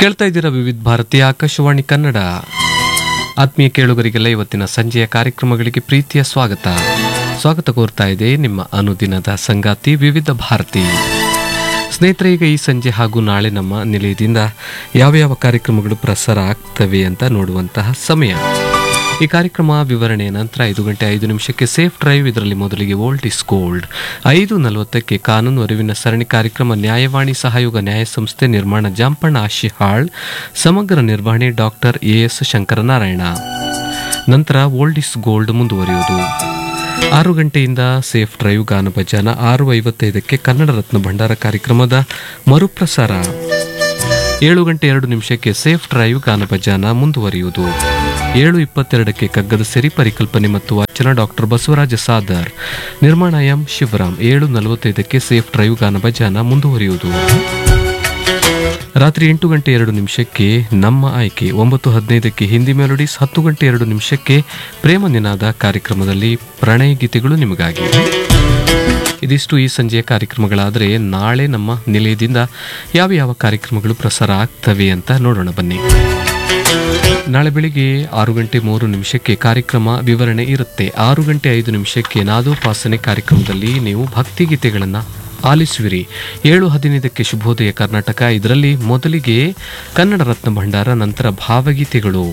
ಕೇಳ್ತಾ ಇದ್ದೀರಾ ವಿವಿಧ ಭಾರತಿ ಆಕಾಶವಾಣಿ ಕನ್ನಡ ಆತ್ಮೀಯ ಕೇಳುಗರಿಗೆಲ್ಲ ಇವತ್ತಿನ ಸಂಜೆಯ ಕಾರ್ಯಕ್ರಮಗಳಿಗೆ ಪ್ರೀತಿಯ ಸ್ವಾಗತ ಸ್ವಾಗತ ಕೋರ್ತಾ ಇದೆ ನಿಮ್ಮ ಅನುದಿನದ ಸಂಗಾತಿ ವಿವಿಧ ಭಾರತಿ ಸ್ನೇಹಿತರೆ ಈಗ ಈ ಸಂಜೆ ಹಾಗೂ ನಾಳೆ ನಮ್ಮ ನಿಲಯದಿಂದ ಯಾವ ಯಾವ ಕಾರ್ಯಕ್ರಮಗಳು ಪ್ರಸಾರ ಆಗ್ತವೆ ಅಂತ ನೋಡುವಂತಹ ಸಮಯ ಈ ಕಾರ್ಯಕ್ರಮ ವಿವರಣೆಯ ನಂತರ ಐದು ಗಂಟೆ ಐದು ನಿಮಿಷಕ್ಕೆ ಸೇಫ್ ಡ್ರೈವ್ ಇದರಲ್ಲಿ ಮೊದಲಿಗೆ ಓಲ್ಡ್ ಇಸ್ ಗೋಲ್ಡ್ ಐದು ನಲವತ್ತಕ್ಕೆ ಕಾನೂನು ಅರಿವಿನ ಸರಣಿ ಕಾರ್ಯಕ್ರಮ ನ್ಯಾಯವಾಣಿ ಸಹಯೋಗ ನ್ಯಾಯ ಸಂಸ್ಥೆ ನಿರ್ಮಾಣ ಜಾಂಪಣ್ಣ ಆಶಿಹಾಳ್ ಸಮಗ್ರ ನಿರ್ವಹಣೆ ಡಾಕ್ಟರ್ ಎ ಎಸ್ ಶಂಕರನಾರಾಯಣ ನಂತರ ಓಲ್ಡ್ ಇಸ್ ಗೋಲ್ಡ್ ಮುಂದುವರಿಯುವುದು ಆರು ಗಂಟೆಯಿಂದ ಸೇಫ್ ಡ್ರೈವ್ ಗಾನ ಭಜನ ಆರು ಐವತ್ತೈದಕ್ಕೆ ಕನ್ನಡ ರತ್ನ ಭಂಡಾರ ಕಾರ್ಯಕ್ರಮದ ಮರುಪ್ರಸಾರ ಏಳು ಗಂಟೆ ಎರಡು ನಿಮಿಷಕ್ಕೆ ಸೇಫ್ ಡ್ರೈವ್ ಗಾನ ಭಜನ ಮುಂದುವರಿಯುವುದು ಏಳು ಇಪ್ಪತ್ತೆರಡಕ್ಕೆ ಕಗ್ಗದ ಸಿರಿ ಪರಿಕಲ್ಪನೆ ಮತ್ತು ವಾಚನ ಡಾಕ್ಟರ್ ಬಸವರಾಜ ಸಾದರ್ ನಿರ್ಮಾಣ ಎಂ ಶಿವರಾಮ್ ಏಳು ನಲವತ್ತೈದಕ್ಕೆ ಸೇಫ್ ಡ್ರೈವ್ ಗಾನ ಭಜನ ಮುಂದುವರಿಯುವುದು ರಾತ್ರಿ ಎಂಟು ಗಂಟೆ ಎರಡು ನಿಮಿಷಕ್ಕೆ ನಮ್ಮ ಆಯ್ಕೆ ಒಂಬತ್ತು ಹದಿನೈದಕ್ಕೆ ಹಿಂದಿ ಮೆಲೋಡಿಸ್ ಹತ್ತು ಗಂಟೆ ಎರಡು ನಿಮಿಷಕ್ಕೆ ಪ್ರೇಮ ನಿನಾದ ಕಾರ್ಯಕ್ರಮದಲ್ಲಿ ಪ್ರಣಯ ಗೀತೆಗಳು ನಿಮಗಾಗಿ ಇದಿಷ್ಟು ಈ ಸಂಜೆಯ ಕಾರ್ಯಕ್ರಮಗಳಾದರೆ ನಾಳೆ ನಮ್ಮ ನಿಲಯದಿಂದ ಯಾವ ಯಾವ ಕಾರ್ಯಕ್ರಮಗಳು ಪ್ರಸಾರ ಆಗ್ತವೆ ಅಂತ ನೋಡೋಣ ಬನ್ನಿ ನಾಳೆ ಬೆಳಿಗ್ಗೆ ಆರು ಗಂಟೆ ಮೂರು ನಿಮಿಷಕ್ಕೆ ಕಾರ್ಯಕ್ರಮ ವಿವರಣೆ ಇರುತ್ತೆ ಆರು ಗಂಟೆ ಐದು ನಿಮಿಷಕ್ಕೆ ನಾದೋಪಾಸನೆ ಕಾರ್ಯಕ್ರಮದಲ್ಲಿ ನೀವು ಭಕ್ತಿಗೀತೆಗಳನ್ನು ಆಲಿಸುವಿರಿ ಏಳು ಹದಿನೈದಕ್ಕೆ ಶುಭೋದಯ ಕರ್ನಾಟಕ ಇದರಲ್ಲಿ ಮೊದಲಿಗೆ ಕನ್ನಡ ರತ್ನ ಭಂಡಾರ ನಂತರ ಭಾವಗೀತೆಗಳು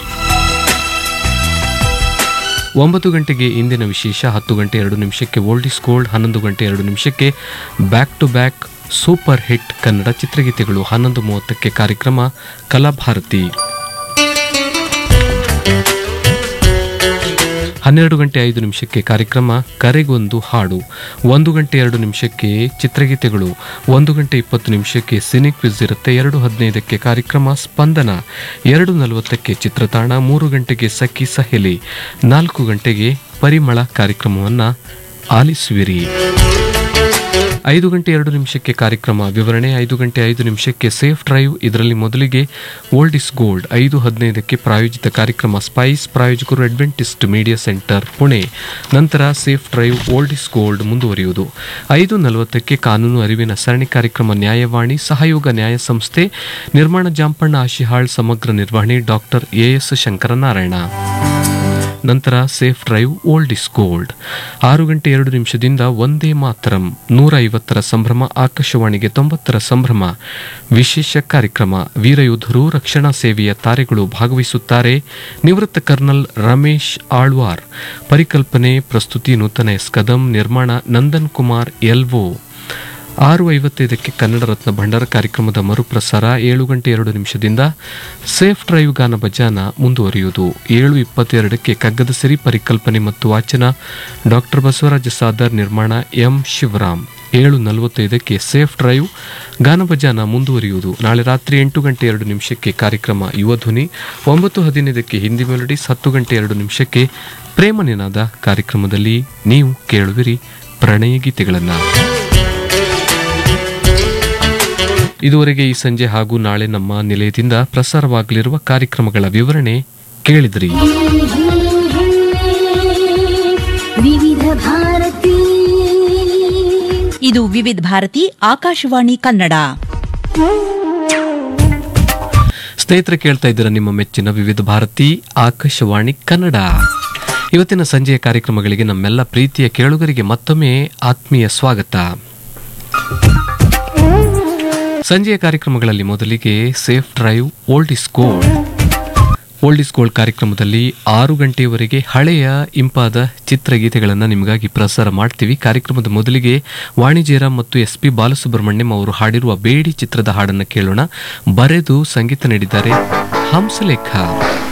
ಒಂಬತ್ತು ಗಂಟೆಗೆ ಇಂದಿನ ವಿಶೇಷ ಹತ್ತು ಗಂಟೆ ಎರಡು ನಿಮಿಷಕ್ಕೆ ಓಲ್ಡ್ ಇಸ್ ಗೋಲ್ಡ್ ಹನ್ನೊಂದು ಗಂಟೆ ಎರಡು ನಿಮಿಷಕ್ಕೆ back to back super hit Kannada ಚಿತ್ರಗೀತೆಗಳು ಹನ್ನೊಂದು ಮೂವತ್ತಕ್ಕೆ ಕಾರ್ಯಕ್ರಮ ಕಲಾಭಾರತಿ ಹನ್ನೆರಡು ಗಂಟೆ ಐದು ನಿಮಿಷಕ್ಕೆ ಕಾರ್ಯಕ್ರಮ ಕರೆಗೊಂದು ಹಾಡು ಒಂದು ಗಂಟೆ ಎರಡು ನಿಮಿಷಕ್ಕೆ ಚಿತ್ರಗೀತೆಗಳು ಒಂದು ಗಂಟೆ ಇಪ್ಪತ್ತು ನಿಮಿಷಕ್ಕೆ ಸಿನಿಕ್ ಕ್ವಿಜ್ ಇರುತ್ತೆ ಎರಡು ಹದಿನೈದಕ್ಕೆ ಕಾರ್ಯಕ್ರಮ ಸ್ಪಂದನ ಎರಡು ನಲವತ್ತಕ್ಕೆ ಚಿತ್ರತಾಣ ಮೂರು ಗಂಟೆಗೆ ಸಖಿ ಸಹೆಲಿ ನಾಲ್ಕು ಗಂಟೆಗೆ ಪರಿಮಳ ಕಾರ್ಯಕ್ರಮವನ್ನು ಆಲಿಸುವಿರಿ ಐದು ಗಂಟೆ ಎರಡು ನಿಮಿಷಕ್ಕೆ ಕಾರ್ಯಕ್ರಮ ವಿವರಣೆ ಐದು ಗಂಟೆ ಐದು ನಿಮಿಷಕ್ಕೆ ಸೇಫ್ ಡ್ರೈವ್ ಇದರಲ್ಲಿ ಮೊದಲಿಗೆ ಓಲ್ಡ್ ಇಸ್ ಗೋಲ್ಡ್ ಐದು ಹದಿನೈದಕ್ಕೆ ಪ್ರಾಯೋಜಿತ ಕಾರ್ಯಕ್ರಮ ಸ್ಪೈಸ್ ಪ್ರಾಯೋಜಕರು ಅಡ್ವೆಂಟಿಸ್ಟ್ ಮೀಡಿಯಾ ಸೆಂಟರ್ ಪುಣೆ ನಂತರ safe drive old is gold ಮುಂದುವರಿಯುವುದು ಐದು ನಲವತ್ತಕ್ಕೆ ಕಾನೂನು ಅರಿವಿನ ಸರಣಿ ಕಾರ್ಯಕ್ರಮ ನ್ಯಾಯವಾಣಿ ಸಹಯೋಗ ನ್ಯಾಯ ಸಂಸ್ಥೆ ನಿರ್ಮಾಣ ಜಾಂಪಣ್ಣ ಆಶಿಹಾಳ್ ಸಮಗ್ರ ನಿರ್ವಹಣೆ ಡಾಕ್ಟರ್ ಎ ಎಸ್ ಶಂಕರನಾರಾಯಣ ನಂತರ safe drive old is gold ಆರು ಗಂಟೆ ಎರಡು ನಿಮಿಷದಿಂದ ಒಂದೇ ಮಾತರಂ ನೂರ ಐವತ್ತರ ಸಂಭ್ರಮ ಆಕಾಶವಾಣಿಗೆ ತೊಂಬತ್ತರ ಸಂಭ್ರಮ ವಿಶೇಷ ಕಾರ್ಯಕ್ರಮ ವೀರಯೋಧರು ರಕ್ಷಣಾ ಸೇವೆಯ ತಾರೆಗಳು ಭಾಗವಹಿಸುತ್ತಾರೆ ನಿವೃತ್ತ ಕರ್ನಲ್ ರಮೇಶ್ ಆಳ್ವಾರ್ ಪರಿಕಲ್ಪನೆ ಪ್ರಸ್ತುತಿ ನೂತನ ಎಸ್ ಕದಂ ನಿರ್ಮಾಣ ನಂದನ್ ಕುಮಾರ್ ಎಲ್ವೋ ಆರು ಐವತ್ತೈದಕ್ಕೆ ಕನ್ನಡ ರತ್ನ ಭಂಡಾರ ಕಾರ್ಯಕ್ರಮದ ಮರುಪ್ರಸಾರ ಏಳು ಗಂಟೆ ಎರಡು ನಿಮಿಷದಿಂದ ಸೇಫ್ ಡ್ರೈವ್ ಗಾನ ಭಜಾನ ಮುಂದುವರಿಯುವುದು ಏಳು ಇಪ್ಪತ್ತೆರಡಕ್ಕೆ ಕಗ್ಗದ ಸಿರಿ ಪರಿಕಲ್ಪನೆ ಮತ್ತು ವಾಚನ ಡಾಕ್ಟರ್ ಬಸವರಾಜ ಸಾದರ್ ನಿರ್ಮಾಣ ಎಂ ಶಿವರಾಮ್ ಏಳು ನಲವತ್ತೈದಕ್ಕೆ ಸೇಫ್ ಡ್ರೈವ್ ಗಾನ ಭಜಾನ ಮುಂದುವರಿಯುವುದು ನಾಳೆ ರಾತ್ರಿ ಎಂಟು ಗಂಟೆ ಎರಡು ನಿಮಿಷಕ್ಕೆ ಕಾರ್ಯಕ್ರಮ ಯುವಧ್ವನಿ ಒಂಬತ್ತು ಹದಿನೈದಕ್ಕೆ ಹಿಂದಿ ಮೆಲೋಡಿಸ್ ಹತ್ತು ಗಂಟೆ ಎರಡು ನಿಮಿಷಕ್ಕೆ ಪ್ರೇಮ ನಿನಾದ ಕಾರ್ಯಕ್ರಮದಲ್ಲಿ ನೀವು ಕೇಳುವಿರಿ ಪ್ರಣಯ ಗೀತೆಗಳನ್ನು ಇದುವರೆಗೆ ಈ ಸಂಜೆ ಹಾಗೂ ನಾಳೆ ನಮ್ಮ ನಿಲಯದಿಂದ ಪ್ರಸಾರವಾಗಲಿರುವ ಕಾರ್ಯಕ್ರಮಗಳ ವಿವರಣೆ ಕೇಳಿದ್ರಿ ವಿವಿಧ ಭಾರತಿ ಇದು ವಿವಿಧ ಭಾರತಿ ಆಕಾಶವಾಣಿ ಕನ್ನಡ ಸ್ನೇಹಿತರೆ ಕೇಳ್ತಾ ಇದ್ದೀರಾ ನಿಮ್ಮ ಮೆಚ್ಚಿನ ವಿವಿಧ ಭಾರತಿ ಆಕಾಶವಾಣಿ ಕನ್ನಡ ಇವತ್ತಿನ ಸಂಜೆಯ ಕಾರ್ಯಕ್ರಮಗಳಿಗೆ ನಮ್ಮೆಲ್ಲ ಪ್ರೀತಿಯ ಕೇಳುಗರಿಗೆ ಮತ್ತೊಮ್ಮೆ ಆತ್ಮೀಯ ಸ್ವಾಗತ ಸಂಜೆಯ ಕಾರ್ಯಕ್ರಮಗಳಲ್ಲಿ ಮೊದಲಿಗೆ safe drive old is gold old is gold ಕಾರ್ಯಕ್ರಮದಲ್ಲಿ ಆರು ಗಂಟೆಯವರೆಗೆ ಹಳೆಯ ಇಂಪಾದ ಚಿತ್ರಗೀತೆಗಳನ್ನು ನಿಮಗಾಗಿ ಪ್ರಸಾರ ಮಾಡ್ತೀವಿ ಕಾರ್ಯಕ್ರಮದ ಮೊದಲಿಗೆ ವಾಣಿಜ್ಯರಾಮ್ ಮತ್ತು ಎಸ್ ಪಿ ಬಾಲಸುಬ್ರಹ್ಮಣ್ಯಂ ಅವರು ಹಾಡಿರುವ ಬೇಡಿ ಚಿತ್ರದ ಹಾಡನ್ನು ಕೇಳೋಣ ಬರೆದು ಸಂಗೀತ ನೀಡಿದ್ದಾರೆ ಹಂಸಲೇಖ